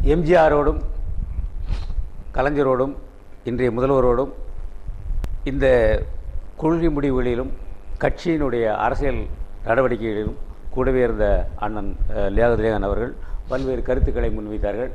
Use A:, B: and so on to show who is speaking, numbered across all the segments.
A: எம்ஜிஆரோடும் கலைஞரோடும் இன்றைய முதல்வரோடும் இந்த கொள்கை முடிவுகளிலும் கட்சியினுடைய அரசியல் நடவடிக்கைகளிலும் கூடவே இருந்த அண்ணன் அஹ், லியாகத் லியாகன் அவர்கள் பல்வேறு கருத்துக்களை முன்வைத்தார்கள்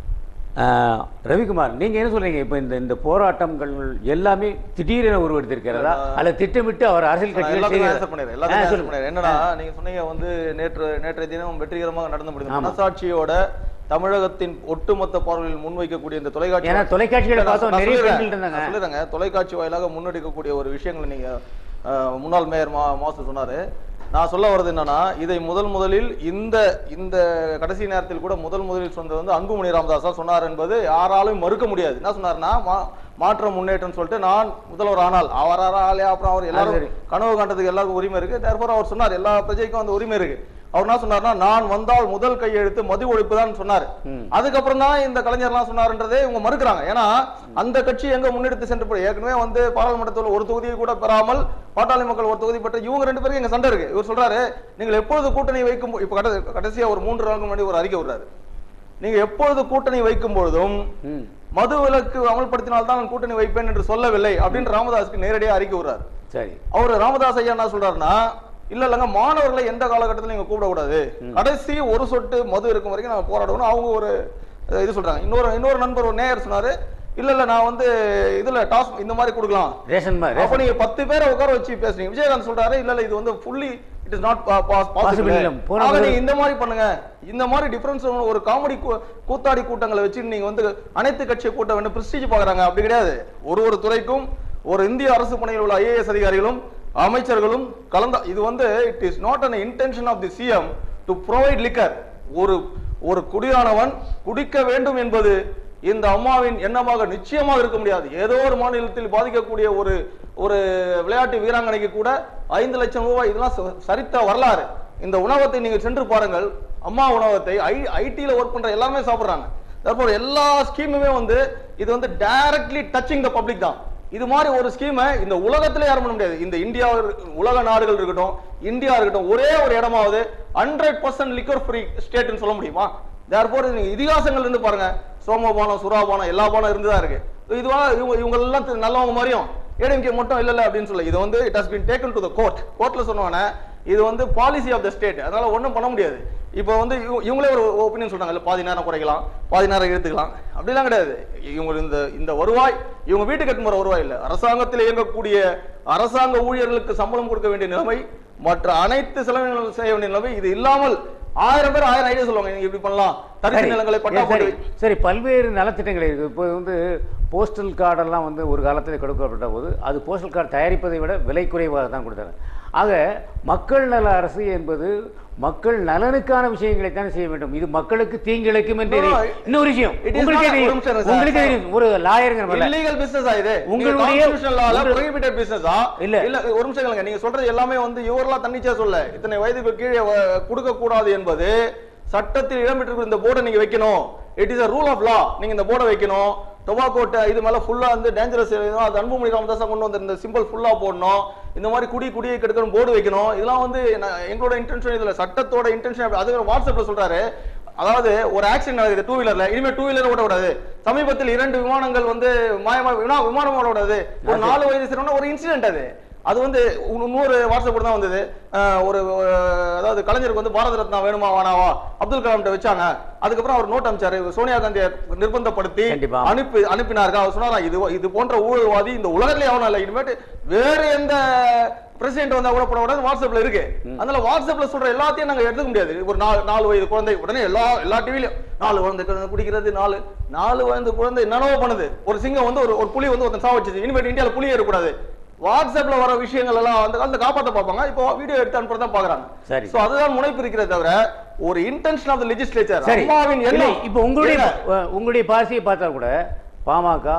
A: அஹ், ரவிக்குமார் நீங்கள் என்ன சொல்றீங்க இப்போ இந்த இந்த போராட்டங்கள் எல்லாமே திடீரென உருவெடுத்திருக்கிறதா அல்லது திட்டமிட்டு அவர் அரசியல்
B: நான்
A: கட்சியில்
B: எல்லாத்துக்கும்
A: செய்கிறதா?
B: answer பண்ணிடுறேன்.
A: ஆ,
B: எல்லாத்துக்கும் answer
A: சொல்லுங்க.
B: பண்ணிடுறேன். என்னன்னா நீங்க சொன்னீங்க வந்து நேற்று நேற்றைய தினம் வெற்றிகரமாக நடந்து முடிந்தது
A: ஆமா.
B: மனசாட்சியோட தமிழகத்தின் ஒட்டுமொத்த பார்வையில் முன்வைக்கக்கூடிய இந்த தொலைக்காட்சி
A: ஏன்னா தொலைக்காட்சிகளை
B: நான்
A: பார்த்தோம்,
B: நான்
A: நிறைய
B: சொல்லிடுறேன்.
A: பெண்கள் இருந்தாங்க.
B: நான் சொல்லிடுறேங்க தொலைக்காட்சி வாயிலாக முன்னெடுக்கக்கூடிய ஒரு விஷயங்களை நீங்க அஹ், முன்னாள் மேயர் மா மாசு சொன்னாரு நான் சொல்ல வர்றது என்னன்னா இதை முதல் முதலில் இந்த இந்த கடைசி நேரத்தில் கூட முதல் முதலில் சொன்னது வந்து அன்புமணி ராமதாஸா சொன்னார் என்பது யாராலும் மறுக்க முடியாது என்ன சொன்னாருன்னா மா- மாற்றம் முன்னேற்றம் சொல்லிட்டு நான் முதல்வர் ஆனால் அவர் ஆளே அப்புறம் அவர் எல்லாரும்
A: சரி.
B: கனவு காண்றதுக்கு எல்லாருக்கும் உரிமை இருக்கு therefore அவர் சொன்னார் எல்லா பிரஜைக்கும் அந்த உரிமை இருக்கு அவர் என்ன சொன்னார்னா நான் வந்தால் முதல் கையெழுத்து மது ஒழிப்பு தான் சொன்னார்
A: ம்.
B: அதுக்கப்புறம் தான் இந்த கலைஞர்லாம் சொன்னாருன்றதே இவங்க மறுக்கிறாங்க ஏன்னா அந்த கட்சி எங்க முன்னெடுத்து சென்று போய் ஏற்கனவே வந்து பாராளுமன்றத்தில் ஒரு தொகுதியை கூட பெறாமல் பாட்டாளி மக்கள் ஒரு தொகுதி பெற்ற இவங்க ரெண்டு பேருக்கு எங்க சண்டை இருக்கு இவர் சொல்றாரு நீங்கள் எப்பொழுது கூட்டணி வைக்கும் போ- இப்ப கட- கடைசியா ஒரு மூன்று நாளுக்கு முன்னாடி ஒரு அறிக்கை விடுறாரு நீங்க எப்பொழுது கூட்டணி வைக்கும் பொழுதும்
A: ம்
B: மது விலக்கு அமல்படுத்தினால்தான் நான் கூட்டணி வைப்பேன் என்று சொல்லவில்லை அப்படின்னு ராமதாஸுக்கு நேரடியாக அறிக்கை விடுறாரு
A: சரி
B: அவர் ராமதாஸ் ஐயா என்ன சொல்றாருன்னா இல்ல இல்லங்க மாணவர்களை எந்த காலகட்டத்திலும் நீங்க கூப்பிடக்கூடாது கடைசி ஒரு சொட்டு மது இருக்கும் வரைக்கும் நாங்க போராடணும் அவங்க ஒரு அஹ், இது சொல்றாங்க இன்னொரு இன்னொரு நண்பர் ஒரு நேயர் சொன்னாரு இல்ல இல்ல நான் வந்து இதுல டாஸ் இந்த மாதிரி கொடுக்கலாம்
A: ரேஷன் மா-
B: அப்ப
A: ரேஷன்
B: நீங்க பத்து பேரை உட்கார வச்சு பேசுறீங்க விஜயகாந்த் சொல்றாரு இல்ல இல்ல இது வந்து fully it is not
A: Possible
B: possible
A: இல்ல. போன
B: ஆக
A: முறை-
B: நீங்க இந்த மாதிரி பண்ணுங்க இந்த மாதிரி டிஃபரன்ஸ் ஒரு காமெடி கூத்தாடி கூட்டங்களை வச்சு நீங்க வந்து அனைத்து கட்சி கூட்டம் வேண்டும் பிரஸ்டீஜ் பாக்குறாங்க அப்படி கிடையாது ஒரு ஒரு துறைக்கும் ஒரு இந்திய அரசு பணியில் உள்ள ஐஏஎஸ் அதிகாரிகளும் அமைச்சர்களும் கலந்த இது வந்து it is not an intention of the CM to provide liquor ஒரு ஒரு குடியானவன் குடிக்க வேண்டும் என்பது இந்த அம்மாவின் எண்ணமாக நிச்சயமாக இருக்க முடியாது ஏதோ ஒரு மாநிலத்தில் பாதிக்கக்கூடிய ஒரு ஒரு விளையாட்டு வீராங்கனைக்கு கூட ஐந்து லட்சம் ரூபாய் இதெல்லாம் ச- சரித்த வரலாறு இந்த உணவகத்தை நீங்க சென்று பாருங்கள் அம்மா உணவகத்தை ஐ ஐடியில் ஒர்க் பண்ற எல்லாமே சாப்பிடுறாங்க தற்போது எல்லா ஸ்கீமுமே வந்து இது வந்து டைரக்ட்லி டச்சிங் த பப்ளிக் தான் இது மாதிரி ஒரு ஸ்கீமை இந்த உலகத்திலே யாரும் பண்ண முடியாது இந்த இந்தியா உலக நாடுகள் இருக்கட்டும் இந்தியா இருக்கட்டும் ஒரே ஒரு இடமாவது ஹண்ட்ரட் பர்சன்ட் லிக்கர் ஃப்ரீ ஸ்டேட்னு சொல்ல முடியுமா தேர்ஃபோர் நீங்க இதிகாசங்கள் இருந்து பாருங்க சோமபானம் சுறாபானம் எல்லா பானம் இருந்துதான் இருக்கு இதுவா இவங்க இவங்க எல்லாம் தி- நல்லவங்க மாதிரியும் ஏடிஎம்கே மட்டும் இல்ல இல்ல அப்படின்னு சொல்ல இது வந்து it has been taken to the court கோர்ட்ல சொன்னவன இது வந்து பாலிசி ஆஃப் த ஸ்டேட் அதனால ஒண்ணும் பண்ண முடியாது இப்போ வந்து இவங்க- இவங்களே ஒரு ஒப்பீனியன் சொல்றாங்க இல்ல பாதி நேரம் குறைக்கலாம் பாதி நேரம் எடுத்துக்கலாம் அப்படிலாம் கிடையாது இவங்க இந்த இந்த வருவாய் இவங்க வீட்டுக்கு கட்டும் வர வருவாய் இல்ல அரசாங்கத்தில் இயங்கக்கூடிய அரசாங்க ஊழியர்களுக்கு சம்பளம் கொடுக்க வேண்டிய நிலைமை மற்ற அனைத்து செலவினங்களும் செய்ய வேண்டிய நிலைமை இது இல்லாமல் ஆயிரம் பேர் ஆயிரம் ஐடியா சொல்லுவாங்க நீங்க இப்படி பண்ணலாம் தரிசு
A: சரி.
B: நிலங்களை பட்டா
A: சரி,
B: போட்டு
A: சரி பல்வேறு நலத்திட்டங்கள் இருக்கு இப்போ வந்து போஸ்டல் கார்டெல்லாம் வந்து ஒரு காலத்தில் கொடுக்கப்பட்ட போது அது போஸ்டல் கார்டு தயாரிப்பதை விட விலை குறைவாக தான் கொடுத்தாங்க ஆக மக்கள் நல அரசு என்பது மக்கள் நலனுக்கான விஷயங்களை தான் செய்ய வேண்டும் இது மக்களுக்கு தீங்கிழைக்கும் என்று
B: No,
A: தெரியும். இன்னொரு விஷயம்
B: it is
A: உங்களுக்கே
B: not- ஒரு
A: தெரியும்
B: நிமிஷம் இருங்க சார்.
A: உங்களுக்கே தெரியும் ஒரு லாயருங்கிற
B: இல்லீகல் பிசினஸ் ஆயுது
A: உங்களுடைய- உங்கள்-
B: ப்ரோஹிபிட்டட் பிசினஸா
A: இல்ல.
B: இல்ல ஒரு நிமிஷம் கேளுங்க நீங்க சொல்றது எல்லாமே வந்து இவரெல்லாம் தன்னிச்சையா சொல்ல இத்தனை வயதுக்கு கீழே கொடுக்க கூடாது என்பது சட்டத்தில் இடம்பெற்றிருக்கிற இந்த போர்டை நீங்க வைக்கணும் it is a rule of law நீங்க இந்த போர்டை வைக்கணும் டொபாக்கோ இது மேல ஃபுல்லா வந்து டேஞ்சரஸ் அது அன்புமணி ராமதாஸா கொண்டு வந்த இந்த சிம்பிள் ஃபுல்லா போடணும் இந்த மாதிரி குடி குடியை கெடுக்கணும் போர்டு வைக்கணும் இதெல்லாம் வந்து நான் எங்களோட இன்டென்ஷன் இதுல சட்டத்தோட இன்டென்ஷன் அது வாட்ஸ்அப்ல சொல்றாரு அதாவது ஒரு ஆக்சிடென்ட் நடக்குது டூ வீலர்ல இனிமே டூ வீலர் ஓட கூடாது சமீபத்தில் இரண்டு விமானங்கள் வந்து மாயமா வினா- விமானம் ஓட கூடாது ஒரு நாலு வயது சிறுவன ஒரு இன்சிடென்ட் அது அது வந்து இன்னும் இன்னொரு வாட்ஸ்அப் தான் வந்தது அஹ் ஒரு ஒரு, அதாவது கலைஞருக்கு வந்து பாரத ரத்னா வேணுமா வேணாவா அப்துல் கலாம் கிட்ட வச்சாங்க அதுக்கப்புறம் அவர் நோட் அனுப்பிச்சாரு சோனியா காந்தியை நிர்பந்தப்படுத்தி
A: கண்டிப்பா.
B: அனுப்பி அனுப்பினார்கள் அவர் சொன்னாரா இது இது போன்ற ஊழல்வாதி இந்த உலகத்திலே அவனும் இல்லை இனிமேட்டு வேற எந்த பிரசிடென்ட் வந்தா கூட போட கூடாது வாட்ஸ்அப்ல இருக்கு அதனால வாட்ஸ்அப்ல சொல்ற எல்லாத்தையும் நாங்க எடுத்துக்க முடியாது ஒரு நாலு நாலு வயது குழந்தை உடனே எல்லா எல்லா டிவிலையும் நாலு குழந்தை குழந்தை குடிக்கிறது நாலு நாலு வயது குழந்தை என்னென்னவோ பண்ணுது ஒரு சிங்கம் வந்து ஒரு ஒரு புலி வந்து ஒருத்தன் சாவடிச்சு இனிமேட்டு இந்தியாவில் புலி இருக்கக்கூடாது வாட்ஸ்அப்ல வர விஷயங்கள் எல்லாம் அந்த காலத்துல காப்பாத்த பார்ப்பாங்க இப்போ வீடியோ எடுத்து அனுப்புறதா பாக்குறாங்க
A: சரி.
B: சோ அதுதான் முனைப்பு இருக்கிறதே தவிர ஒரு இன்டென்ஷன் ஆஃப் த லெஜிஸ்லேச்சர்
A: சரி
B: அம்மாவின்
A: இல்லை,
B: எண்ணம்
A: இப்போ உங்களுடைய
B: என்ன?
A: அஹ், உங்களுடைய பாரசியை பார்த்தா கூட பாமக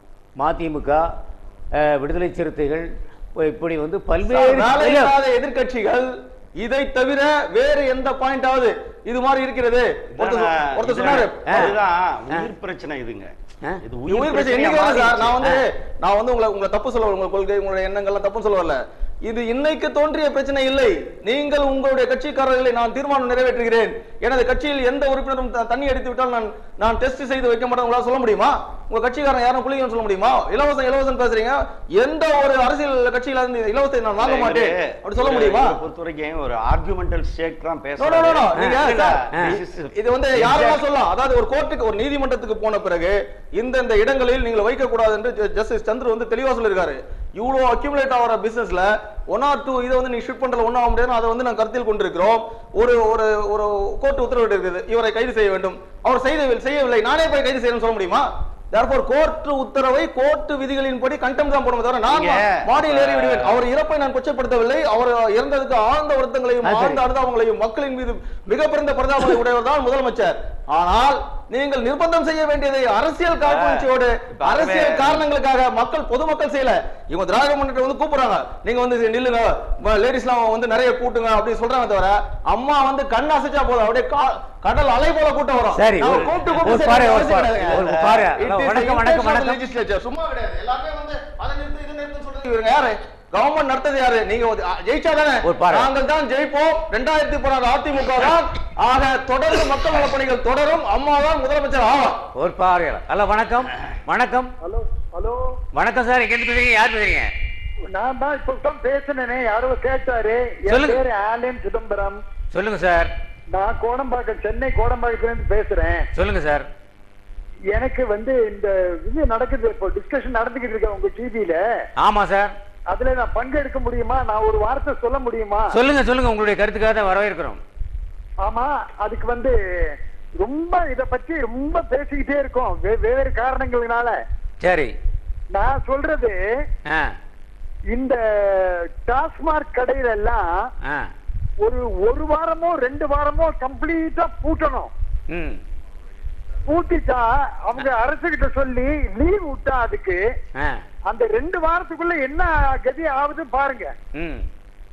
A: மதிமுக அஹ், விடுதலை சிறுத்தைகள் இப்போ இப்படி வந்து பல்வேறு
B: வேலை
A: இல்ல,
B: இல்லாத எதிர்க்கட்சிகள் இதை தவிர வேறு எந்த பாயிண்டாவது இது மாதிரி இருக்கிறது ஒருத்தர் சொ-
C: இதாங்க,
B: ஒருத்தர்
C: இது-
B: சொன்னாரு
C: இதுதான் உயிர் பிரச்சனை இதுங்க
A: ஆ?
C: இது
B: உயிர்
C: உயிர்
B: பிரச்சனை
C: பிரச்சனையா
B: இன்னைக்கு வரல சார் நான் வந்து
C: மாறிடுச்சு.
B: நான் வந்து உங்களை உங்களை தப்பு சொல்ல வரல. உங்க கொள்கை உங்களுடைய எண்ணங்கள்லாம் தப்பு சொல்ல வரல இது இன்னைக்கு தோன்றிய பிரச்சனை இல்லை நீங்கள் உங்களுடைய கட்சிக்காரர்களை நான் தீர்மானம் நிறைவேற்றுகிறேன் எனது கட்சியில் எந்த உறுப்பினரும் த- தண்ணி அடித்து விட்டால் நான் நான் டெஸ்ட் செய்து வைக்க மாட்டேன் உங்களால சொல்ல முடியுமா உங்க கட்சிக்காரன் யாரும் புள்ளிங்கன்னு சொல்ல முடியுமா இலவசம் இலவசம் பேசுறீங்க எந்த ஒரு அரசியல் கட்சியில இருந்து இந்த இலவசத்தை நான் வாங்க மாட்டேன் அப்படி சொல்ல முடியுமா
C: பொறுத்த வரைக்கும் ஒரு ஆர்குமெண்டல் ஸ்டேக் தான்
B: No, no, no, no. நீங்க
C: இல்ல,
B: சார்,
C: this is-
B: இது வந்து யாருமா சொல்லலாம் அதாவது ஒரு கோர்ட்டுக்கு ஒரு நீதிமன்றத்துக்கு போன பிறகு இந்த இந்த இடங்களில் நீங்கள் வைக்க கூடாது என்று ஜஸ்டிஸ் சந்திர வந்து தெளிவா சொல்லியிருக்காரு இவ்வளவு அக்யூமுலேட் ஆகிற பிசினஸ்ல ஒன் ஆர் டூ இதை வந்து நீ ஷிஃப்ட் பண்றது ஒன்றும் ஆக முடியாது அதை வந்து நான் கருத்தில் கொண்டிருக்கிறோம் ஒரு ஒரு ஒரு கோர்ட் உத்தரவிட்டு இருக்குது இவரை கைது செய்ய வேண்டும் அவர் செய்த செய்யவில்லை நானே போய் கைது செய்யணும்னு சொல்ல முடியுமா therefore கோர்ட் உத்தரவை கோர்ட் விதிகளின்படி கண்டம் தான் போடுமே தவிர நான்
C: நீங்க-
B: மாடியில் ஏறி விடுவேன் அவர் இறப்பை நான் கொச்சப்படுத்தவில்லை அவர் இறந்ததுக்கு ஆழ்ந்த வருத்தங்களையும்
A: அது சரி.
B: ஆழ்ந்த அனுதாபங்களையும் மக்களின் மீது மிக பிறந்த பிரதாபங்களை உடையவர் தான் முதலமைச்சர் ஆனால் நீங்கள் நிர்பந்தம் செய்ய வேண்டியதை அரசியல் காழ்ப்புணர்ச்சியோடு
C: இப்ப அதுவே-
B: அரசியல் காரணங்களுக்காக மக்கள் பொதுமக்கள் செய்யல இவங்க திராவிட முன்னேற்றம் வந்து கூப்பிடுறாங்க நீங்க வந்து நில்லுங்க லேடிஸ்லாம் வந்து நிறைய கூட்டுங்க அப்படி சொல்றாங்க தவிர அம்மா வந்து கண் அசைச்சா போதும் அப்படியே கா- கடல் அலை போல கூட்டம் வரும்
A: சரி,
B: நாம
A: ஒரு-
B: கூப்பிட்டு
A: ஒரு
B: கூப்பிட்டு
A: பாரு,
B: செய்யணும்
A: ஒரு பாரு,
B: அவசியம்
A: ஒரு
B: கிடையாது.
A: பாரு.
B: It is a
A: வணக்கம், வணக்கம்,
B: intention of the
A: வணக்கம்.
B: legislature. சும்மா கிடையாது எல்லாருமே வந்து அதை நிறுத்து இதை நிறுத்துன்னு சொல்றது இவங்க யாரு கவர்மெண்ட் நடத்தது யாரு நீங்க வந்து, அ, ஜெயிச்சா தானே
A: ஒரு பாரு.
B: நாங்கள் தான் ஜெயிப்போம் ரெண்டாயிரத்தி பதினாறு அதிமுக தான் ஆக தொடர்ந்து மக்கள் நலப் பணிகள் தொடரும் அம்மா தான் முதலமைச்சர் ஆவார்
A: ஒரு பார்வையாளர் ஹலோ வணக்கம் வணக்கம்
D: ஹலோ ஹலோ
A: வணக்கம் சார் எங்க இருந்து பேசுறீங்க யார் பேசுறீங்க
D: நான் தான் இப்ப தான் பேசினேனே யாரோ கேட்டாரு என்
A: சொல்லுங்க.
D: பேரு ஆலன் சிதம்பரம்
A: சொல்லுங்க சார்
D: நான் கோடம்பாக்கம் சென்னை கோடம்பாக்கத்துல இருந்து பேசுறேன்
A: சொல்லுங்க சார்
D: எனக்கு வந்து இந்த இது நடக்குது இப்போ டிஸ்கஷன் நடந்துகிட்டு இருக்கு உங்க டிவியில
A: ஆமா சார்
D: அதுல நான் பங்கெடுக்க முடியுமா நான் ஒரு வார்த்தை சொல்ல முடியுமா
A: சொல்லுங்க சொல்லுங்க உங்களுடைய கருத்துக்காக தான் வரவேற்கிறோம்
D: ஆமா அதுக்கு வந்து ரொம்ப இத பத்தி ரொம்ப பேசிக்கிட்டே இருக்கோம் வே- வேறு காரணங்கள்னால
A: சரி
D: நான் சொல்றது
A: ஆ
D: இந்த டாஸ்மார்க் கடையில எல்லாம்
A: ஆ
D: ஒரு ஒரு வாரமோ ரெண்டு வாரமோ கம்ப்ளீட்டா பூட்டணும்
A: ம்
D: பூட்டிட்டா அவங்க அரசு கிட்ட சொல்லி லீவ் விட்டா அதுக்கு
A: ஆ
D: அந்த ரெண்டு வாரத்துக்குள்ள என்ன கதி ஆகுது பாருங்க
A: ம்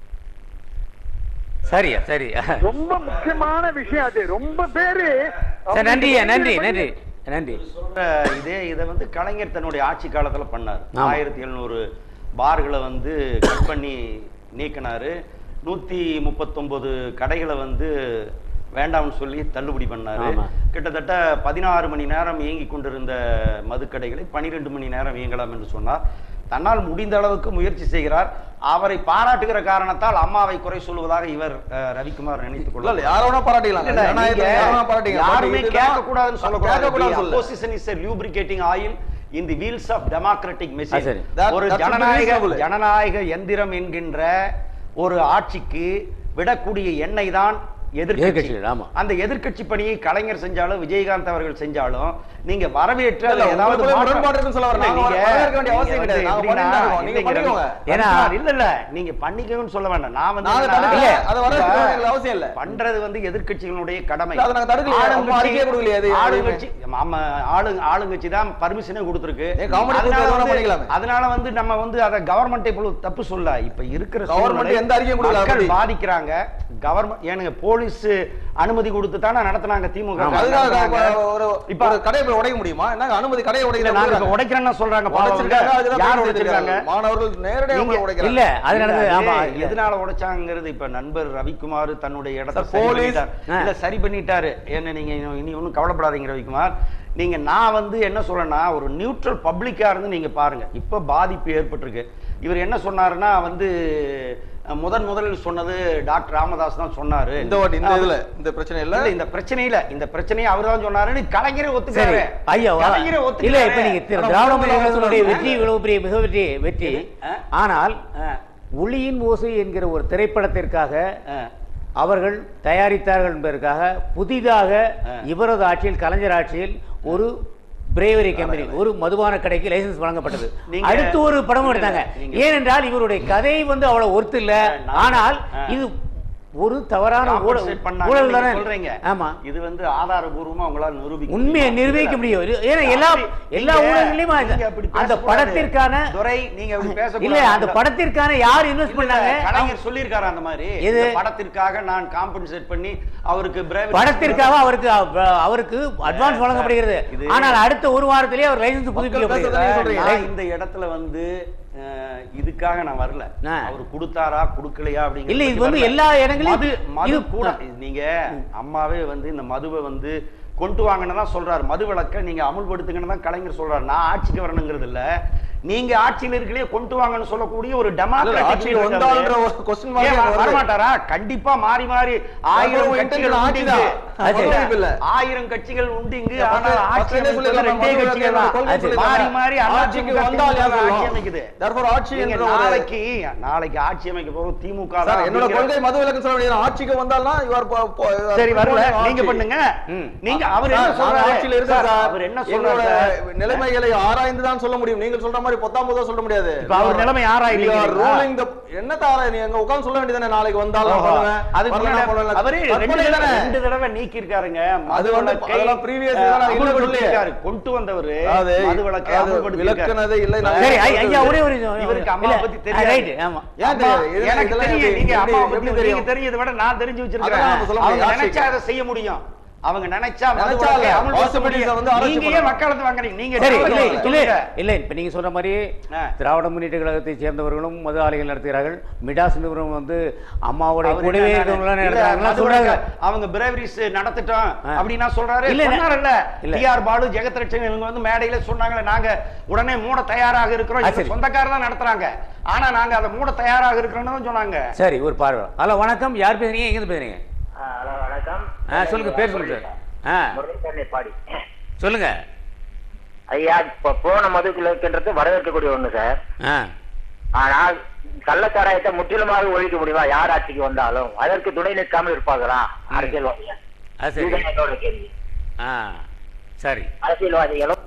A: சரியா சரி
D: ரொம்ப முக்கியமான விஷயம் அது ரொம்ப பேரு
A: சார் நன்றியா நன்றி நன்றி நன்றி
C: சொல்ற இதே இதை வந்து கலைஞர் தன்னுடைய ஆட்சி காலத்துல பண்ணார்
A: ஆமா.
C: ஆயிரத்தி எழுநூறு பார்களை வந்து கட் பண்ணி நீக்கினாரு நூத்தி முப்பத்தொன்பது கடைகளை வந்து வேண்டாம்னு சொல்லி தள்ளுபடி பண்ணாரு
A: ஆமா.
C: கிட்டத்தட்ட பதினாறு மணி நேரம் இயங்கி கொண்டிருந்த மதுக்கடைகளை பனிரெண்டு மணி நேரம் இயங்கலாம் என்று சொன்னார் தன்னால் முடிந்த அளவுக்கு முயற்சி செய்கிறார் அவரை பாராட்டுகிற காரணத்தால் அம்மாவை குறை சொல்வதாக இவர் அஹ், ரவிக்குமார் நினைத்துக்
B: இல்ல, இல்ல,
C: கொள்ள
B: யார வேணா பாராட்டிக்கலாம்
C: இல்ல,
B: ஜனநாயகத்துல
C: நீங்க
B: யார வேணா பாராட்டிக்கலாம்.
C: யாருமே
B: But இதுதான்
C: கேட்கக்கூடாதுன்னு சொல்லக்கூடாது.
B: கேட்கக்கூடாதுன்னு
C: The
B: சொல்லல.
C: opposition is a lubricating oil in the wheels of democratic machine.
A: சரி.
B: That-
C: ஒரு
B: that should be
C: ஜனநாயக
B: reasonable.
C: ஜனநாயக எந்திரம் என்கின்ற ஒரு ஆட்சிக்கு விடக்கூடிய எண்ணெய் தான் எதிர்க்கட்சி
A: எதிர்க்கட்சிகள், ஆமா.
C: அந்த எதிர்க்கட்சி பணியை கலைஞர் செஞ்சாலும் விஜயகாந்த் அவர்கள் செஞ்சாலும் நீங்க வரவேற்று
B: இல்ல,
C: அதுல ஏதாவது
B: உங்களுக்குள்ள
C: மாற்றம்-
B: முரண்பாடு இருக்குன்னு சொல்ல வரேன்.
C: இல்ல,
B: நாங்க
C: நீங்க-
B: வரவேற்க வேண்டிய அவசியம்
C: நீங்க
B: கிடையாது. நாங்க
C: எப்படின்னா,
B: பண்ணிட்டு இருக்கோம். நீங்க
C: இல்லைங்க,
B: பண்ணிக்கோங்க.
A: ஏன்னா-
C: இல்ல இல்ல நீங்க பண்ணிக்கணும்னு சொல்ல வேண்டாம் நான் வந்து
B: நாங்க
C: என்னன்னா-
B: தடுக்கல.
A: இல்ல.
B: அதை வரவேற்க
C: இப்ப
B: வேண்டிய அவசியம் இல்ல.
C: பண்றது வந்து எதிர்க்கட்சிகளுடைய கடமை
B: இல்ல, அதை நாங்க தடுக்கலையே. அவங்க
C: ஆளுங்கட்சி-
B: அறிக்கையே கொடுக்கலையே அது
C: ஆளுங்கட்சி ஆமா ஆளு ஆளுங்கட்சி தான் பர்மிஷனே கொடுத்திருக்கு
B: ஏன் government
C: அதனால
B: கொடுத்தா
C: வந்து-
B: பண்ணிக்கலாமே.
C: அதனால வந்து நம்ம வந்து அத கவர்மெண்ட் இவ்வளவு தப்பு சொல்ல இப்ப இருக்கிற
B: Government
C: சூழ்நிலை
B: எந்த அறிக்கையும் கொடுக்கல
C: மக்கள்
B: அப்படி.
C: பாதிக்கிறாங்க கவர்மெண்ட் ஏனுங்க போலீஸ் அனுமதி கொடுத்து தானே நடத்துனாங்க திமுக
A: ஆமா.
B: அதுக்காக
C: நடத்துனாங்க.
B: இப்ப ஒரு
C: இப்ப
B: ஒரு கடையை போய் உடைக்க முடியுமா என்னங்க அனுமதி கடையை
C: இல்ல,
B: உடைக்க
C: நாங்க இப்ப உடைக்கிறேன்னா சொல்றாங்க பாவம் அவங்க.
B: உடைச்சிருக்காங்க அதுதான்
C: யார்
B: பேசி
C: உடைச்சிருக்காங்க
B: வச்சிருக்காங்க. மாணவர்கள் நேரடியாக
C: நீங்க-
B: போய் உடைக்கிறாங்க
A: இல்ல அது நடந்தது
C: இல்ல,
A: ஆமா
C: அது
A: இல்ல.
C: எதனால உடைச்சாங்கிறது இப்ப நண்பர் ரவிக்குமார் தன்னுடைய இடத்தை
B: சார்,
C: சரி
B: போலீஸ்-
C: பண்ணிட்டார்.
A: ஆ.
C: இல்ல சரி பண்ணிட்டாரு என்ன நீங்க இனி- இனி ஒன்றும் கவலைப்படாதீங்க ரவிக்குமார் நீங்க நான் வந்து என்ன சொல்றேன்னா ஒரு நியூட்ரல் பப்ளிக்கா இருந்து நீங்க பாருங்க இப்ப பாதிப்பு ஏற்பட்டிருக்கு இவர் என்ன சொன்னாருன்னா வந்து அஹ், முதன் முதலில் சொன்னது டாக்டர் ராமதாஸ் தான் சொன்னாரு
B: இந்த வாட்டி இந்த இதுல இந்த பிரச்சனை இல்ல
C: இல்ல இந்த பிரச்சனையில இந்த பிரச்சனையை அவர் தான் சொன்னாருன்னு கலைஞரே
A: சரி
C: ஒத்துக்காரு
A: ஐயா வா.
C: கலைஞரே
A: இல்ல
C: ஒத்துக்காரு
A: இப்ப நீங்க திரு-
B: ஆனா
A: திராவிட
B: முதல்வர்
A: முன்னேற்ற கழகத்தினுடைய
B: சொல்றாங்க.
A: வெற்றி இவ்வளவு பெரிய மிக வெற்றி வெற்றி
C: ஆ?
A: ஆனால்
C: ஆ,
A: ஒளியின் ஓசை என்கிற ஒரு திரைப்படத்திற்காக
C: ஆ.
A: அவர்கள் தயாரித்தார்கள் என்பதற்காக புதிதாக இவரது ஆட்சியில் கலைஞர் ஆட்சியில் ஒரு பிரேவரி கம்பெனி ஒரு மதுபான கடைக்கு லைசன்ஸ் வழங்கப்பட்டது
C: நீங்க-
A: அடுத்து ஒரு படமும் எடுத்தாங்க
C: நீங்க-
A: ஏனென்றால் இவருடைய கதை வந்து அவ்வளவு ஒர்த்து இல்ல
C: நான்-
A: ஆனால்
C: ஆ.
A: இது ஒரு தவறான ஊழல்
C: Compensate பண்ணாங்க
A: ஊழல்
C: நீங்க
A: தானே
C: சொல்றீங்க
A: ஆமா
C: இது வந்து ஆதாரபூர்வமா உங்களால நிரூபிக்க
A: உண்மையை
C: முடியுமா?
A: நிரூபிக்க முடியும் இது- ஏன்னா எல்லா
C: அப்படி-
A: எல்லா
C: நீங்க-
A: ஊடகங்களையும்
C: நீங்க
A: அந்த-
C: அப்படி
A: அந்த
C: பேசக்கூடாது.
A: படத்திற்கான
C: துரை நீங்க அப்படி பேசக்கூடாது
A: இல்ல அந்த படத்திற்கான யார் இன்வெஸ்ட்
C: இல்ல,
A: பண்ணாங்க
C: கலைஞர் சொல்லியிருக்காரு அந்த மாதிரி
A: எது?
C: இந்த படத்திற்காக நான் காம்பன்சேட் பண்ணி அவருக்கு brevet-
A: படத்திற்காக அவருக்கு அவ- அவருக்கு அட்வான்ஸ் வழங்கப்படுகிறது
C: இது-
A: ஆனால் அடுத்த ஒரு வாரத்திலேயே அவர் லைசன்ஸ்
B: பேசுறதை நீங்க
A: புதுப்பிக்கப்படுகிறது
B: சொல்றீங்க.
C: நான் இந்த இடத்துல வந்து அஹ், இதுக்காக நான் வரல
A: ஆ.
C: அவர் கொடுத்தாரா கொடுக்கலையா அப்படிங்கிற
A: இல்ல, இது
C: பத்தி
A: வந்து
C: வரல.
A: எல்லா இடங்களையும்
C: மது
A: இது-
C: மது
A: இது-
C: கூட நீங்க அம்மாவே வந்து இந்த மதுவை வந்து கொண்டு வாங்கன்னு தான் சொல்றாரு மது விலக்கை நீங்க அமுல்படுத்துங்கன்னு தான் கலைஞர் சொல்றாரு நான் ஆட்சிக்கு வரணுங்கிறது இல்ல நீங்க ஆட்சியில் இருக்கலையே கொண்டு வாங்கன்னு சொல்லக்கூடிய ஒரு
B: இல்ல,
C: டெமோக்ராட்டிக்
B: ஆட்சிக்கு வந்தான்ற ஒரு question mark
C: ஏன்
B: எனக்கு வருது.
C: வரமாட்டாரா கண்டிப்பா மாறி மாறி ஆயிரம்
B: உங்க
C: கட்சிகள்
B: intention
C: உண்டு
B: ஆட்சிதான்.
C: இங்கு.
B: அது
C: இல்ல,
B: வாய்ப்பு இல்ல.
C: ஆயிரம் கட்சிகள் உண்டு இங்கு
B: இல்ல,
C: ஆனால்
B: first-
C: ஆட்சி
B: first என்ன
C: அமைப்பது
B: சொல்லிருக்காங்க?
C: ரெண்டே
B: மது
C: கட்சிகள்
B: விலக்கு
C: தான்.
B: கொள்கை
C: மாறி
B: சொல்லிருக்காங்க.
C: மாறி
B: ஆட்சிக்கு
C: அதிமுக
B: வந்தால் யார்
C: ஆட்சி
B: சொல்லுவோம்?
C: அமைக்குது
B: Therefore, ஆட்சி
C: நீங்க
B: என்ற ஒரு-
C: நாளைக்கு நாளைக்கு ஆட்சி அமைக்க போறோம் திமுக
B: சார்
C: தான்
B: என்னோட
C: அப்படிங்கிற-
B: கொள்கை மது விலக்கு சொல்ல வேண்டியது ஆட்சிக்கு வந்தால்னா இவர் போ- போ- இவர்
C: சரி வரல
B: ஆட்சி.
C: நீங்க பண்ணுங்க
A: ம்.
C: நீங்க அவர்
B: சார்,
C: என்ன
B: நாங்க
C: சொல்றாரு
B: ஆட்சியில இருக்கோம்
C: சார்,
B: சார்.
C: அவர் என்ன
B: எங்களோட
C: சொல்றாரு
B: நிலைமைகளை ஆராய்ந்து தான் சொல்ல முடியும் நீங்கள் சொல்ற மாதிரி பொத்தாம் பொதுவா சொல்ல முடியாது
C: இப்ப அவர் நிலைமை ஆராயலைங்களா?
B: You are ruling the- என்னத்த ஆராய் நீ அங்க உட்கார்ந்து சொல்ல வேண்டியதானே நாளைக்கு வந்தாலும் நான் பண்ணுவேன்
C: அதுக்கு
B: வரலனா
C: முன்னாடி
B: பண்ணல.
C: அவரு ரெண்டு
B: தற்போதைய
C: தடவை
B: தானே?
C: ரெண்டு தடவை நீக்கி இருக்காருங்க
B: அது வந்து அதெல்லாம் previous தான் நான் இல்லைன்னு
C: அமல்படுத்திருக்காரு கொண்டு வந்தவரு
B: அதாவது
C: மது விளக்கை
B: அதாவது
C: அமல்படுத்திருக்காரு
B: விளக்குனதே இல்லை நான்
A: சரி ஐ- ஐயா ஒரே ஒரு நிமிஷம்.
C: இவருக்கு அம்மாவை
A: இல்ல,
C: பத்தி
A: ஆ,
C: தெரியாது.
A: ரைட் ஆமா
B: ஏன்
C: அம்மா,
B: தெரியாது? இதெல்லாம்
C: எனக்கு
B: இதெல்லாம்
C: தெரியும்
B: எப்படி-
C: நீங்க
B: எப்படி-
C: அம்மாவை
B: எப்படி
C: பத்தி
B: தெரியும்?
C: நீங்க தெரிஞ்சதை விட நான் தெரிஞ்சு வச்சிருக்கேன்
B: அதெல்லாம் நம்ம சொல்ல
C: அவங்க
B: முடியாது.
C: நினைச்சா அதை செய்ய முடியும் அவங்க நினைச்சா மது
B: நினைச்சா
C: விலக்கை
B: இல்ல.
C: அமல்படுத்த
B: possibilities
C: முடியும்.
B: வந்து ஆராய்ச்சி
C: நீங்க ஏன்
B: பண்ணணும்.
C: வக்காலத்து வாங்குறீங்க நீங்க
A: சரி
C: டெவலப்
A: இல்லை
C: பண்ணுங்க.
A: இல்லை
C: சொல்லுங்க.
A: இல்லை இப்ப நீங்க சொல்ற மாதிரி
C: ஆ.
A: திராவிட முன்னேற்ற கழகத்தை சேர்ந்தவர்களும் மது ஆலைகள் நடத்துகிறார்கள் மிடாஸ் நிறுவனம் வந்து அம்மாவுடைய
C: அவரு
A: கூடவே
C: என்ன
A: இருக்கிறவங்களாம்
C: இல்ல,
A: நடத்துறாங்களா
C: மது
A: சொல்றாங்க
C: விலக்கு அவங்க பிரேவரிஸ் நடத்திட்டோம்
A: ஆ.
C: அப்படின்னா சொல்றாரு
A: இல்ல, இல்ல.
C: சொன்னாருல்ல
A: இல்ல.
C: டிஆர் பாலு ஜெகத்ரட்சன் இவங்க வந்து மேடையில சொன்னாங்களே நாங்க உடனே மூட தயாராக இருக்கிறோம்
A: ஆ,
C: எங்க
A: சரி.
C: சொந்தக்காரர் தான் நடத்துறாங்க ஆனா நாங்க அதை மூட தயாராக இருக்கிறோம்னு தான் சொன்னாங்க
A: சரி ஒரு பார்வை ஹலோ வணக்கம் யார் பேசுறீங்க எங்க பேசுறீங்க
E: ஆ, ஹலோ வணக்கம்
A: ஆ சொல்லுங்க பேர் சொல்லுங்க சார் ஆ
E: முரளிதரன் பாடி
A: சொல்லுங்க
E: ஐயா இப்ப போன மதுக்கிழக்குன்றது வரவேற்கக்கூடிய ஒண்ணு சார்
A: ஆ
E: ஆனால் கள்ளச்சாராயத்தை முற்றிலுமாக ஒழிக்க முடியுமா யார் ஆட்சிக்கு வந்தாலும் அதற்கு துணை நிற்காமல் இருப்பார்களா அரசியல்வாதிகள்
A: அது சரி
E: இதுதான் என்னோட கேள்வி
A: ஆ சரி
E: அரசியல்வாதிகளும்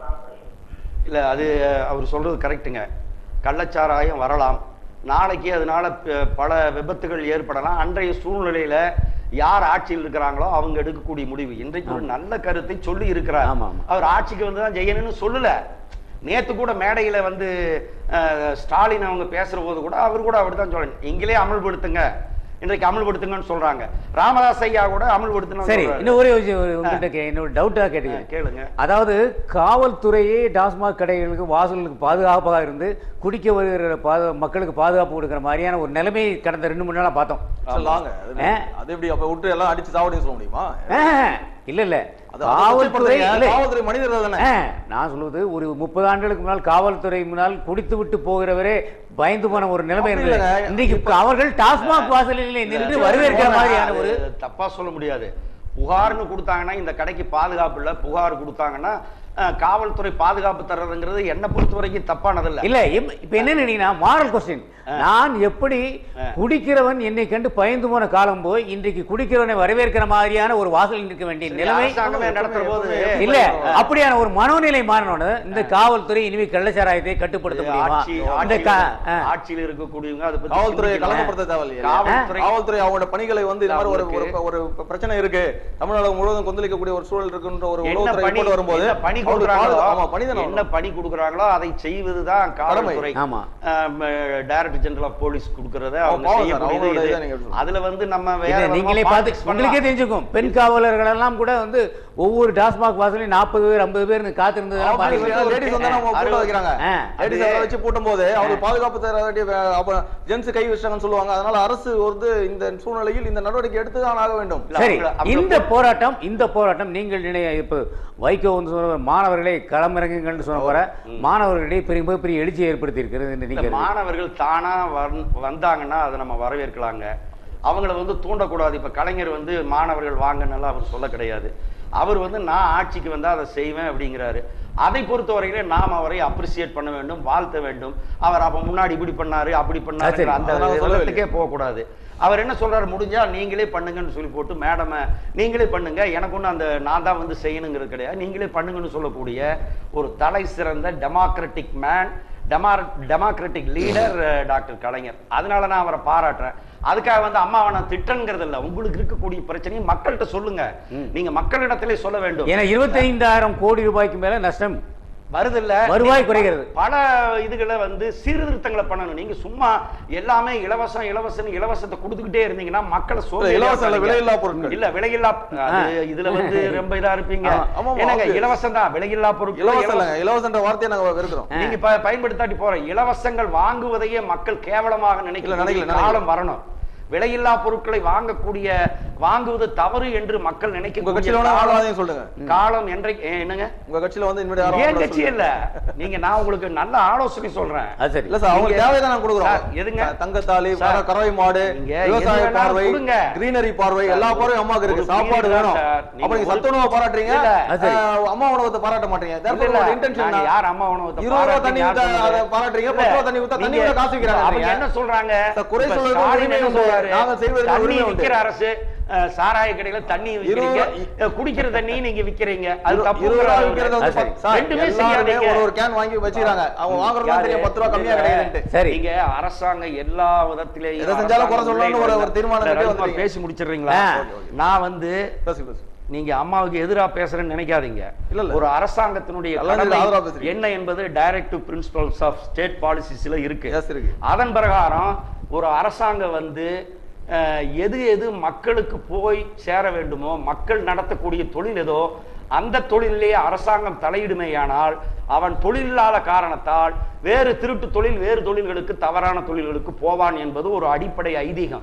C: இல்ல அது அவர் சொல்றது கரெக்ட்டுங்க கள்ளச்சாராயம் வரலாம் நாளைக்கு அதனால ப- பல விபத்துகள் ஏற்படலாம் அன்றைய சூழ்நிலையில யார் ஆட்சியில் இருக்கிறாங்களோ அவங்க எடுக்கக்கூடிய முடிவு இன்றைக்கு ஒரு நல்ல கருத்தை சொல்லி இருக்கிறார்
A: ஆமா, ஆமா.
C: அவர் ஆட்சிக்கு வந்து தான் ஜெயணும்னு சொல்லல நேத்து கூட மேடையில வந்து அஹ், ஸ்டாலின் அவங்க பேசுற போது கூட அவர் கூட அப்படித்தான் சொல்றேன் நீங்களே அமல்படுத்துங்க இன்றைக்கு அமல்படுத்துங்கன்னு சொல்றாங்க ராமதாஸ் ஐயா கூட அமல்படுத்தணும்
A: சரி இன்னும் ஒரே விஷயம் ஒரு உங்கள்கிட்ட கே இன்னொரு டவுட்டாக கேட்டுங்க
C: கேளுங்க
A: அதாவது காவல்துறையே டாஸ்மாக் கடைகளுக்கு வாசலுக்கு பாதுகாப்பாக இருந்து குடிக்க வருகிற பாது மக்களுக்கு பாதுகாப்பு கொடுக்குற மாதிரியான ஒரு நிலைமை கடந்த ரெண்டு மூணு நாளா பார்த்தோம்
B: சொல்லாங்க அது-
A: ஆ.
B: அது எப்படி அப்ப விட்டு எல்லாம் அடிச்சு சாவடின்னு சொல்ல முடியுமா
A: ஆஹ், இல்ல இல்ல
B: அது அதை
A: காவல்துறை
B: கொச்சைப்படுத்துறீங்க.
A: இல்ல.
B: காவல்துறை மனிதர்கள் தானே
A: ஆஹ், நான் சொல்வது ஒரு முப்பது ஆண்டுகளுக்கு முன்னால் காவல்துறை முன்னால் குடித்து விட்டு போகிறவரே பயந்து போன ஒரு நிலைமை
B: அப்படி
A: இருந்தது
B: இல்லைங்க.
A: இன்றைக்கு அவர்கள் டாஸ்மாக் வாசலில் நின்று வரவேற்கிற மாதிரியான ஒரு
C: அது தப்பா சொல்ல முடியாது புகார்னு கொடுத்தாங்கன்னா இந்த கடைக்கு பாதுகாப்பு இல்ல புகார் கொடுத்தாங்கன்னா அஹ், காவல்துறை பாதுகாப்பு தர்றதுங்கிறது என்ன பொறுத்த வரைக்கும் தப்பானதில்ல
A: இல்ல இப்- இப்ப என்ன நினைக்கிறீங்கன்னா மாரல் கொஸ்டின் நான் எப்படி குடிக்கிறவன் என்னை கண்டு பயந்து போன காலம் போய் இன்றைக்கு குடிக்கிறவனை வரவேற்கிற மாதிரியான ஒரு வாசல் நிற்க வேண்டிய நிலைமை
C: அரசாங்கமே நடத்துற போது
A: இல்ல அப்படியான ஒரு மனோநிலை மாறணும்னு இந்த காவல்துறை இனிமே கள்ளச்சாராயத்தை கட்டுப்படுத்த முடியுமா
C: ஆட்சி
A: இந்த
C: ஆட்சியில்
A: கா- ஆ.
C: ஆட்சியில் இருக்கக்கூடியவங்க அதை பத்தி
B: காவல்துறையை
C: சிந்திக்கணும்.
B: கலக்கப்படுத்த தேவையில்லையே
C: காவல்துறை
B: காவல்துறை அவங்களோட பணிகளை வந்து இது மாதிரி ஒரு
C: அவங்களுக்கு-
B: ஒரு ஒரு பிரச்சனை இருக்கு தமிழ்நாடு முழுவதும் கொந்தளிக்கக்கூடிய ஒரு சூழல் இருக்குன்ற ஒரு
C: என்ன
B: உளவுத்துறை
C: பணி
B: report வரும்போது
C: என்ன பணி
B: அவங்களுக்கு
C: கொடுக்குறாங்களோ
B: பாதுகா- ஆமா பணி தானே
C: என்ன பணி கொடுக்குறாங்களோ அதை செய்வதுதான் காவல்துறை
A: ஆமா.
C: டைரக்டர் ஜெனரல் ஆஃப் போலீஸ் கொடுக்கறத
B: ஆமா,
C: அவங்க
B: பாவம் சார்,
C: செய்யக்கூடியது
B: அவங்களோட
C: இது.
B: இதை நீங்க சொல்லணும்.
C: அதுல வந்து நம்ம
A: இல்ல,
C: வேற விதமா
A: நீங்களே பார்த்து
C: politics பண்ணலாம்.
A: உங்களுக்கே தெரிஞ்சுக்கும் பெண் காவலர்கள் எல்லாம் கூட வந்து ஒவ்வொரு டாஸ்மாக் வாசலையும் நாற்பது பேர் ஐம்பது பேர் காத்திருந்ததெல்லாம்
B: Obviously,
A: பாருங்க.
B: ladies வந்து நம்ம கூட்ட வைக்கிறாங்க
A: ஆ.
B: லேடிஸ்
C: அது-
B: வச்சு பூட்டும் போது அவங்களுக்கு பாதுகாப்பு தர வேண்டிய வே- அப்ப ஜென்ஸ் கை வச்சாங்கன்னு சொல்லுவாங்க அதனால அரசு வந்து இந்த சூழ்நிலையில் இந்த நடவடிக்கை எடுத்து தான் ஆக வேண்டும்
C: இல்ல,
A: சரி
C: அவங்கள- அவங்கள
A: இந்த போராட்டம் இந்த போராட்டம் நீங்கள் நினைய இப்போ வைகோ வந்து சொன்ன மாணவர்களை களமிறங்குங்கள்னு சொன்ன போற மாணவர்களிடையே பெரிய மிகப்பெரிய எழுச்சி ஏற்படுத்தி இருக்கிறது என்று
C: இந்த
A: நீங்க
C: மாணவர்கள் தானா வந்- வந்தாங்கன்னா அதை நம்ம வரவேற்கலாங்க அவங்கள வந்து தூண்டக்கூடாது இப்ப கலைஞர் வந்து மாணவர்கள் வாங்கன்னெல்லாம் அவர் சொல்ல கிடையாது அவர் வந்து நான் ஆட்சிக்கு வந்தா அதை செய்வேன் அப்படிங்கிறாரு அதை பொறுத்த வரையிலே நாம் அவரை அப்ரிசியேட் பண்ண வேண்டும் வாழ்த்த வேண்டும் அவர் அப்ப முன்னாடி இப்படி பண்ணாரு அப்படி பண்ணாரு
A: சரி,
C: அந்த
B: அதனால சொல்லவே
C: விதத்துக்கே போகக்கூடாது அவர் என்ன சொல்றாரு முடிஞ்சா நீங்களே பண்ணுங்கன்னு சொல்லி போட்டு மேடம் நீங்களே பண்ணுங்க எனக்கு ஒன்றும் அந்த நான் தான் வந்து செய்யணுங்கிறது கிடையாது நீங்களே பண்ணுங்கன்னு சொல்லக்கூடிய ஒரு தலை சிறந்த டெமோக்ராட்டிக் மேன் டெமா டெமோக்ராட்டிக் லீடர் டாக்டர் கலைஞர் அதனால நான் அவரை பாராட்டுறேன் அதுக்காக வந்து அம்மாவை நான் திட்டங்கிறது இல்ல உங்களுக்கு இருக்கக்கூடிய பிரச்சனையை மக்கள்கிட்ட சொல்லுங்க நீங்க மக்களிடத்திலே சொல்ல வேண்டும்
A: ஏன்னா இருபத்தைந்தாயிரம் கோடி ரூபாய்க்கு மேல நஷ்டம்
C: வருதில்ல
A: வருவாய் குறைகிறது.
C: பல இதுகளை வந்து சீர்திருத்தங்களை பண்ணணும் நீங்க சும்மா எல்லாமே இலவசம் இலவசம் இலவசத்தை கொடுத்துக்கிட்டே இருந்தீங்கன்னா மக்களை சோம்பேறியா
B: இலவசம் இல்ல,
C: பண்ணீங்க.
B: விலையில்லா பொருட்கள்.
C: இல்ல விலையில்லா அது இதுல வந்து ரொம்ப இதா இருப்பீங்க
B: ஆ, ஆமாமா,
C: என்னங்க
B: obvious.
C: இலவசம் தான் விலையில்லா பொருட்கள்
B: இலவசம்
C: இலவசம்.
B: இல்லைங்க இலவசன்ற வார்த்தையை நாங்க வெறுக்கிறோம்
C: நீங்க ப- பயன்படுத்தாட்டி போற இலவசங்கள் வாங்குவதையே மக்கள் கேவலமாக
B: இல்ல,
C: நினைக்கிற
B: நினைக்கல,
C: காலம் வரணும் விலையில்லா பொருட்களை வாங்கக்கூடிய வாங்குவது தவறு என்று மக்கள் நினைக்க
B: உங்க கட்சியில வேணா வாங்காதீங்க சொல்லுங்க
C: காலம் என்றைக்கு ஏ, என்னங்க
B: உங்க கட்சியில வந்து இனிமேல் யாரும்
C: ஏன்
B: வாங்கக்கூடாது
C: கட்சி
B: சொல்லுங்க.
C: இல்ல நீங்க நான் உங்களுக்கு நல்ல ஆலோசனை சொல்றேன்
A: அது சரி
B: இல்ல சார் அவங்க
C: நீங்க-
B: தேவைதான் நான் கொடுக்குறோம்
C: சார், எதுங்க?
B: த- தங்கத்தாலி
C: சார்,
B: வர கறவை மாடு
C: நீங்க
B: விவசாய
C: எது வேணாலும்
B: பார்வை
C: கொடுங்க.
B: கிரீனரி பார்வை
C: சார்,
B: எல்லா பார்வையும் அம்மாக்கு இருக்கு
C: ஒரு
B: சாப்பாடு
C: period
B: வேணும்
C: தான் சார். நீங்க
B: அப்ப நீங்க
C: ஒரு-
B: சத்துணவை பாராட்டுறீங்க
C: இல்ல.
A: அது சரி.
B: அஹ், அம்மா உணவத்தை பாராட்ட மாட்டீங்க
C: இல்ல,
B: Therefore,
C: இல்ல,
B: ஒரு intention
C: நாங்க
B: தான்.
C: யார் அம்மா உணவத்தை
B: இருபது ரூபா
C: பாராட்டி
B: தண்ணி
C: யார்
B: ஊத்த-
C: சொன்னது?
B: அதை பாராட்டுறீங்க,
C: இல்ல,
B: பத்து ரூபா தண்ணி ஊத்தா தண்ணி
C: நீங்க-
B: விட காசு விக்கிறாங்க
C: அவங்க
B: நீங்க.
C: என்ன சொல்றாங்க
B: சார், குறை
C: இப்ப
B: சொல்வதற்கு
C: ஸ்டாலின்
B: உரிமை
C: என்ன
B: உண்டு.
C: சொல்றாரு?
B: நாங்க செய்வதற்கு
C: தண்ணி
B: உரிமை உண்டு.
C: விக்கிற அரசு அஹ், சாராய கடையில தண்ணி விக்கிறீங்க அஹ், குடிக்கிற தண்ணி நீங்க விக்கிறீங்க அது
B: இரு-
C: தப்பு
B: இருபது ரூபா விக்கிறது வந்து
A: அது சரி.
B: சார்,
C: ரெண்டுமே
B: எல்லாருமே
C: செய்யாதீங்க.
B: ஒரு ஒரு கேன் வாங்கி வச்சுக்கிறாங்க அவங்க வாங்குறது தான் தெரியும் பத்து ரூபா கம்மியா
C: இல்ல.
B: கிடையாதுன்ட்டு
A: சரி.
C: நீங்க அரசாங்கம் எல்லா விதத்திலேயும்
B: எதை செஞ்சாலும் குறை சொல்லணும்னு ஒரு- ஒரு தீர்மானம்
C: இல்ல,
B: கட்டி
C: ரவிக்குமார்
B: வந்துட்டீங்க.
C: பேசி முடிச்சிடுறீங்களா
A: ஆ.
C: நான் வந்து
B: பேசு, பேசு.
C: நீங்க அம்மாவுக்கு எதிரா பேசுறேன்னு நினைக்காதீங்க
B: இல்ல, இல்ல.
C: ஒரு அரசாங்கத்தினுடைய
B: கலைஞருக்கு
C: கடமை
B: ஆதரவா பேசுறீங்க.
C: என்ன என்பது டைரக்டிவ் பிரின்சிபல்ஸ் ஆஃப் ஸ்டேட் பாலிசிஸ்ல இருக்கு
B: Yes, இருக்கு.
C: அதன் பிரகாரம் ஒரு அரசாங்கம் வந்து அஹ், எது எது மக்களுக்கு போய் சேர வேண்டுமோ மக்கள் நடத்தக்கூடிய தொழில் ஏதோ அந்த தொழிலே அரசாங்கம் தலையிடுமேயானால் அவன் தொழில் இல்லாத காரணத்தால் வேறு திருட்டு தொழில் வேறு தொழில்களுக்கு தவறான தொழில்களுக்கு போவான் என்பது ஒரு அடிப்படை ஐதீகம்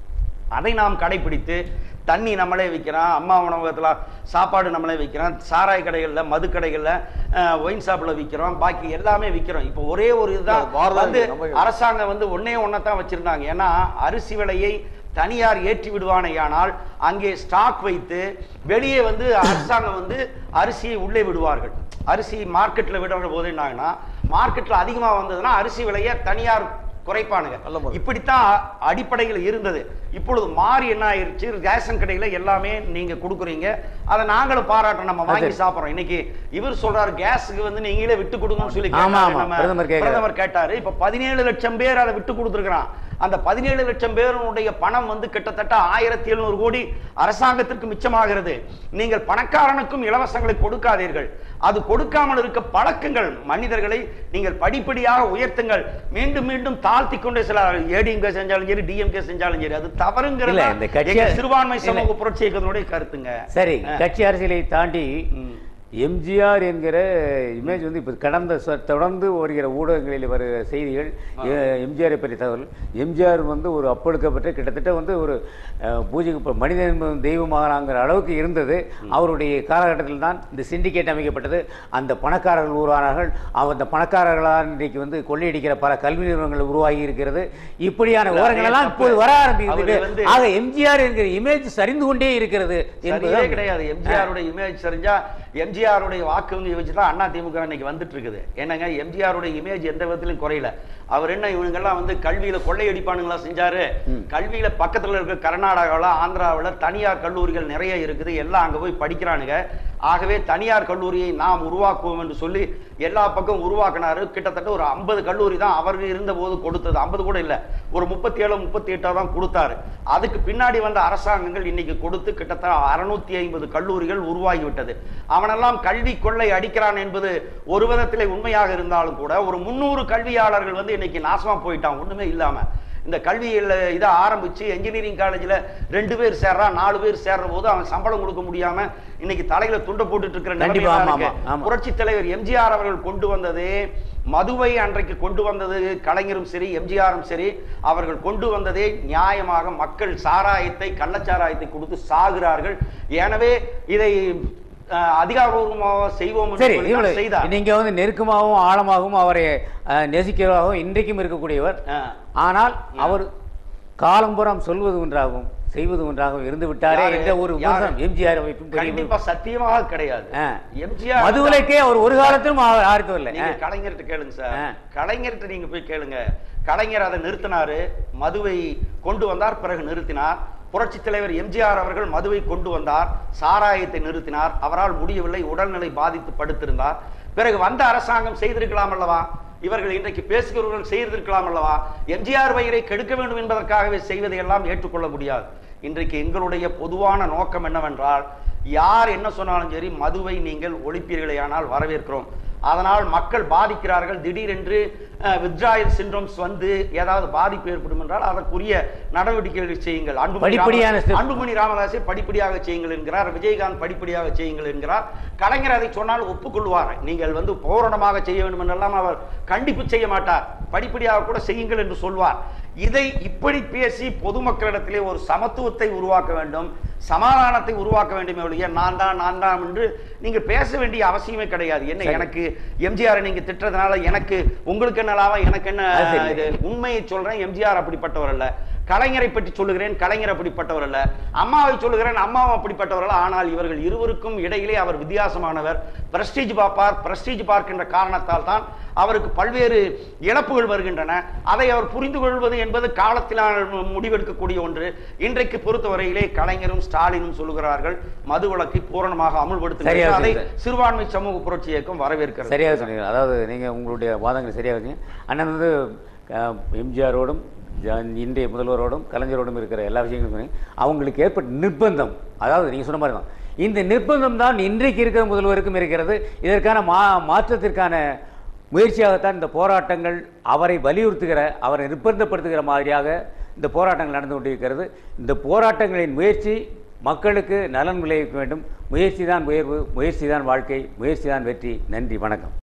C: அதை நாம் கடைபிடித்து தண்ணி நம்மளே விற்கிறோம் அம்மா உணவகத்தில் சாப்பாடு நம்மளே விற்கிறோம் சாராய கடைகளில் மது கடைகளில் ஒயின் ஷாப்பில் விற்கிறோம் பாக்கி எல்லாமே விற்கிறோம் இப்போ ஒரே ஒரு இதுதான்
B: இல்ல, வாரலாம்
C: வந்து
B: இருக்கு, நம்ம-
C: அரசாங்கம் வந்து ஒன்னே ஒன்றை தான் வச்சிருந்தாங்க ஏன்னா அரிசி விலையை தனியார் ஏற்றி விடுவானேயானால் அங்கே ஸ்டாக் வைத்து வெளியே வந்து அரசாங்கம் வந்து அரிசியை உள்ளே விடுவார்கள் அரிசி மார்க்கெட்டில் விடுற போது என்னாங்கன்னா மார்க்கெட்டில் அதிகமாக வந்ததுன்னா அரிசி விலையை தனியார் குறைப்பானுங்க
B: நல்ல முறை.
C: இப்படித்தான் அ- அடிப்படையில் இருந்தது இப்பொழுது மாறி என்ன ஆயிருச்சு ரேஷன் கடையில எல்லாமே நீங்க கொடுக்குறீங்க அதை நாங்களும் பாராட்டுறோம் நம்ம வாங்கி
A: சரி.
C: சாப்பிடுறோம் இன்னைக்கு இவர் சொல்றாரு கேஸுக்கு வந்து நீங்களே விட்டு கொடுங்கன்னு சொல்லி
A: ஆமா,
C: கேட்டாரு
A: ஆமா.
C: நம்ம
A: பிரதமர் கேக்குறாரு.
C: பிரதமர் கேட்டாரு இப்ப பதினேழு லட்சம் பேர் அதை விட்டு கொடுத்துருக்கான் அந்த பதினேழு லட்சம் பேருடைய பணம் வந்து கிட்டத்தட்ட ஆயிரத்தி எழுநூறு கோடி அரசாங்கத்திற்கு மிச்சமாகிறது நீங்கள் பணக்காரனுக்கும் இலவசங்களை கொடுக்காதீர்கள் அது கொடுக்காமல் இருக்க பழக்கங்கள் மனிதர்களை நீங்கள் படிப்படியாக உயர்த்துங்கள் மீண்டும் மீண்டும் தாழ்த்தி கொண்டே சில ஏடிஎம்கே செஞ்சாலும் சரி டிஎம்கே செஞ்சாலும் சரி அது தவறுங்கிறது
A: இல்ல, இந்த கட்சி-
C: எங்க சிறுபான்மை
A: இல்ல.
C: சமூக புரட்சி இயக்கத்தினுடைய கருத்துங்க
A: சரி
C: ஆ.
A: கட்சி அரசியலை தாண்டி
C: ம்.
A: எம்ஜிஆர் என்கிற இமேஜ் வந்து இப்போ கடந்த ச- தொடர்ந்து வருகிற ஊடகங்களில் வருகிற செய்திகள் எ- எம்ஜிஆரை பற்றிய தகவல் எம்ஜிஆர் வந்து ஒரு அப்பழுக்கப்பட்ட கிட்டத்தட்ட வந்து ஒரு அஹ், பூஜைக்கு இப்போ மனிதன் என்பவன் தெய்வமாகலாங்கிற அளவுக்கு இருந்தது அவருடைய காலகட்டத்தில் தான் இந்த சிண்டிகேட் அமைக்கப்பட்டது அந்த பணக்காரர்கள் உருவானார்கள் அவ- அந்த பணக்காரர்களால் இன்றைக்கு வந்து கொள்ளையடிக்கிற பல கல்வி நிறுவனங்கள் உருவாகி இருக்கிறது இப்படியான
C: இல்ல,
A: விவரங்கள் எல்லாம்
C: அது
A: இப்போது வர
C: அவரு
A: ஆரம்பிக்கிறது
C: வந்து-
A: ஆக எம்ஜிஆர் என்கிற இமேஜ் சரிந்து கொண்டே இருக்கிறது
C: சரியே
A: என்பதுதான்
C: கிடையாது எம்ஜிஆருடைய இமேஜ் சரிஞ்சா எம்ஜிஆருடைய வாக்கு வங்கி வச்சு தான் அண்ணா திமுக இன்னைக்கு வந்துட்டு இருக்குது என்னங்க எம்ஜிஆருடைய இமேஜ் எந்த விதத்திலும் குறையல அவர் என்ன இவங்கெல்லாம் வந்து கல்வியில கொள்ளையடிப்பானுங்களா செஞ்சாரு கல்வியில பக்கத்துல இருக்க கர்நாடகாவில் ஆந்திராவில் தனியார் கல்லூரிகள் நிறைய இருக்குது எல்லாம் அங்க போய் படிக்கிறானுங்க ஆகவே தனியார் கல்லூரியை நாம் உருவாக்குவோம் என்று சொல்லி எல்லா பக்கம் உருவாக்கினாரு கிட்டத்தட்ட ஒரு ஐம்பது கல்லூரி தான் அவர் இருந்த போது கொடுத்தது ஐம்பது கூட இல்ல ஒரு முப்பத்தி ஏழு முப்பத்தி எட்டா தான் கொடுத்தாரு அதுக்கு பின்னாடி வந்த அரசாங்கங்கள் இன்னைக்கு கொடுத்து கிட்டத்தட்ட அறுநூத்தி ஐம்பது கல்லூரிகள் உருவாகிவிட்டது அவனெல்லாம் கல்வி கொள்ளை அடிக்கிறான் என்பது ஒரு விதத்திலே உண்மையாக இருந்தாலும் கூட ஒரு முன்னூறு கல்வியாளர்கள் வந்து இன்னைக்கு நாசமா போயிட்டான் ஒண்ணுமே இல்லாம இந்த கல்வியில் இதை ஆரம்பிச்சு என்ஜினியரிங் காலேஜில் ரெண்டு பேர் சேர்றான் நாலு பேர் சேர்ற போது அவன் சம்பளம் கொடுக்க முடியாம இன்னைக்கு தலையில துண்டை போட்டுட்டு இருக்கிற
A: கண்டிப்பா,
C: நிலைமையில
A: ஆமா,
C: இருக்கு.
A: ஆமா.
C: புரட்சி தலைவர் எம்ஜிஆர் அவர்கள் கொண்டு வந்தது மதுவை அன்றைக்கு கொண்டு வந்தது கலைஞரும் சரி எம்ஜிஆரும் சரி அவர்கள் கொண்டு வந்ததே நியாயமாக மக்கள் சாராயத்தை கள்ளச்சாராயத்தை கொடுத்து சாகிறார்கள் எனவே இதை அஹ், அதிகாரபூர்வமாக செய்வோம் என்று
A: சரி
C: சொல்லி தான்
A: இவ்வளவு
C: செய்தார்
A: நீங்க வந்து நெருக்கமாகவும் ஆழமாகவும் அவரை அஹ், நேசிக்கிறவராகவும் இன்றைக்கும் இருக்கக்கூடியவர்
C: அஹ்.
A: ஆனால் அவர் காலம்புறம் சொல்வது ஒன்றாகவும் செய்வது ஒன்றாகவும் இருந்து விட்டாரே
C: யாரு?
A: என்ற ஒரு
C: யாரு?
A: விமர்சனம் எம்ஜிஆர் வைப்பும் பெரிய
C: கண்டிப்பா சத்தியமாக கிடையாது
A: ஆ.
C: எம்ஜிஆர்
A: மதுவிலக்கே அவர் ஒரு காலத்திலும் ஆ- ஆர்த்தவில்லை
C: நீங்க கலைஞர்கிட்ட கேளுங்க சார்
A: ஆ.
C: கலைஞர்கிட்ட நீங்க போய் கேளுங்க கலைஞர் அதை நிறுத்தினாரு மதுவை கொண்டு வந்தார் பிறகு நிறுத்தினார் புரட்சி தலைவர் எம்ஜிஆர் அவர்கள் மதுவை கொண்டு வந்தார் சாராயத்தை நிறுத்தினார் அவரால் முடியவில்லை உடல்நிலை பாதித்து படுத்திருந்தார் பிறகு வந்த அரசாங்கம் செய்திருக்கலாம் அல்லவா இவர்கள் இன்றைக்கு பேசுகிறவர்கள் செய்திருக்கலாம் அல்லவா எம்ஜிஆர் வயிறை கெடுக்க வேண்டும் என்பதற்காகவே செய்வதை எல்லாம் ஏற்றுக்கொள்ள முடியாது இன்றைக்கு எங்களுடைய பொதுவான நோக்கம் என்னவென்றால் யார் என்ன சொன்னாலும் சரி மதுவை நீங்கள் ஒழிப்பீர்களேயானால் வரவேற்கிறோம் அதனால் மக்கள் பாதிக்கிறார்கள் திடீரென்று வித்ராயல் சிண்ட்ரோம்ஸ் வந்து ஏதாவது பாதிப்பு ஏற்படும் என்றால் அதற்குரிய நடவடிக்கைகளை செய்யுங்கள் அன்புமணி
A: படிப்படியான
C: ராமதாஸ்
A: step.
C: அன்புமணி ராமதாஸை படிப்படியாக செய்யுங்கள் என்கிறார் விஜயகாந்த் படிப்படியாக செய்யுங்கள் என்கிறார் கலைஞர் அதை சொன்னால் ஒப்புக்கொள்வார் நீங்கள் வந்து பூரணமாக செய்ய வேண்டும் என்றெல்லாம் அவர் கண்டிப்பு செய்ய மாட்டார் படிப்படியாக கூட செய்யுங்கள் என்று சொல்வார் இதை இப்படி பேசி பொதுமக்களிடத்திலே ஒரு சமத்துவத்தை உருவாக்க வேண்டும் சமாதானத்தை உருவாக்க வேண்டுமே ஒழிய நான் தான் நான் தான் என்று நீங்க பேச வேண்டிய அவசியமே கிடையாது என்ன
A: சரி.
C: எனக்கு எம்ஜிஆர் நீங்க திட்டுறதுனால எனக்கு உங்களுக்கு என்ன லாபம் எனக்கு என்ன
A: அது சரி.
C: இது உண்மையை சொல்றேன் எம்ஜிஆர் அப்படிப்பட்டவர் அல்ல கலைஞரை பற்றி சொல்லுகிறேன் கலைஞர் அப்படிப்பட்டவர் அல்ல அம்மாவை சொல்லுகிறேன் அம்மாவும் அப்படிப்பட்டவர் அல்ல ஆனால் இவர்கள் இருவருக்கும் இடையிலே அவர் வித்தியாசமானவர் பிரஸ்டீஜ் பார்ப்பார் பிரஸ்டீஜ் பார்க்கின்ற காரணத்தால் தான் அவருக்கு பல்வேறு இழப்புகள் வருகின்றன அதை அவர் புரிந்து கொள்வது என்பது காலத்தினால் முடிவெடுக்கக்கூடிய ஒன்று இன்றைக்கு பொறுத்தவரையிலே கலைஞரும் ஸ்டாலினும் சொல்லுகிறார்கள் மது வழக்கை பூரணமாக
A: சரியா
C: அமுல்படுத்துகிறார்கள் அதை
A: சொன்னீங்க.
C: சிறுபான்மை சமூக புரட்சி இயக்கம் வரவேற்கிறது
A: சரியாக சொன்னீங்க அதாவது நீங்கள் உங்களுடைய வாதங்கள் சரியாக வச்சீங்க அண்ணன் வந்து அஹ், எம்ஜிஆரோடும் ஜ- இன்றைய முதல்வரோடும் கலைஞரோடும் இருக்கிற எல்லா விஷயங்களும் சொன்னீங்க அவங்களுக்கு ஏற்பட்ட நிர்பந்தம் அதாவது நீங்கள் சொன்ன மாதிரி தான் இந்த நிர்பந்தம் தான் இன்றைக்கு இருக்கிற முதல்வருக்கும் இருக்கிறது இதற்கான மா மாற்றத்திற்கான முயற்சியாகத்தான் இந்த போராட்டங்கள் அவரை வலியுறுத்துகிற அவரை நிர்பந்தப்படுத்துகிற மாதிரியாக இந்த போராட்டங்கள் நடந்து கொண்டிருக்கிறது இந்த போராட்டங்களின் முயற்சி மக்களுக்கு நலன் விளைவிக்க வேண்டும் முயற்சி தான் உயர்வு முயற்சி தான் வாழ்க்கை முயற்சி தான் வெற்றி நன்றி வணக்கம்